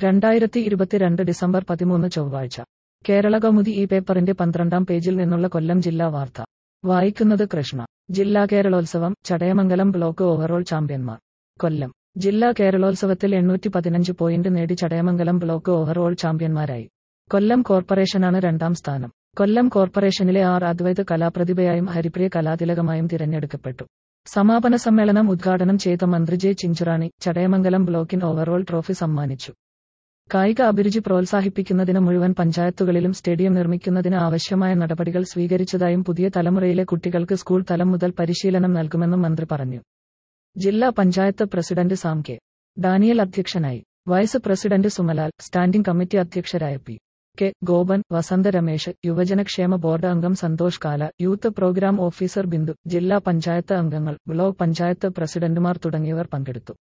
രണ്ടായിരത്തി ഇരുപത്തിരണ്ട് ഡിസംബർ പതിമൂന്ന് ചൊവ്വാഴ്ച കേരള കൗമുദി ഈ പേപ്പറിന്റെ പന്ത്രണ്ടാം പേജിൽ നിന്നുള്ള കൊല്ലം ജില്ലാ വാർത്ത വായിക്കുന്നത് കൃഷ്ണ ജില്ലാ കേരളോത്സവം ചടയമംഗലം ബ്ലോക്ക് ഓവറോൾ ചാമ്പ്യന്മാർ കൊല്ലം ജില്ലാ കേരളോത്സവത്തിൽ എണ്ണൂറ്റി പതിനഞ്ച് പോയിന്റ് നേടി ചടയമംഗലം ബ്ലോക്ക് ഓവറോൾ ചാമ്പ്യന്മാരായി കൊല്ലം കോർപ്പറേഷനാണ് രണ്ടാം സ്ഥാനം കൊല്ലം കോർപ്പറേഷനിലെ ആർ അദ്വൈത് കലാപ്രതിഭയായും ഹരിപ്രിയ കലാതിലകമായും തിരഞ്ഞെടുക്കപ്പെട്ടു സമാപന സമ്മേളനം ഉദ്ഘാടനം ചെയ്ത മന്ത്രി ജെ ചിഞ്ചുറാണി ചടയമംഗലം ബ്ലോക്കിന് ഓവറോൾ ട്രോഫി സമ്മാനിച്ചു കായിക അഭിരുചി പ്രോത്സാഹിപ്പിക്കുന്നതിന് മുഴുവൻ പഞ്ചായത്തുകളിലും സ്റ്റേഡിയം നിർമ്മിക്കുന്നതിന് ആവശ്യമായ നടപടികൾ സ്വീകരിച്ചതായും പുതിയ തലമുറയിലെ കുട്ടികൾക്ക് സ്കൂൾ തലം മുതൽ പരിശീലനം നൽകുമെന്നും മന്ത്രി പറഞ്ഞു ജില്ലാ പഞ്ചായത്ത് പ്രസിഡന്റ് സാം കെ ഡാനിയൽ അധ്യക്ഷനായി vice president Sumalal standing committee അധ്യക്ഷരായ പി കെ ഗോപൻ വസന്ത രമേശ് യുവജനക്ഷേമ ബോർഡ് അംഗം സന്തോഷ് കാല യൂത്ത് പ്രോഗ്രാം ഓഫീസർ ബിന്ദു ജില്ലാ പഞ്ചായത്ത് അംഗങ്ങൾ ബ്ലോക്ക് പഞ്ചായത്ത് പ്രസിഡന്റുമാർ തുടങ്ങിയവർ പങ്കെടുത്തു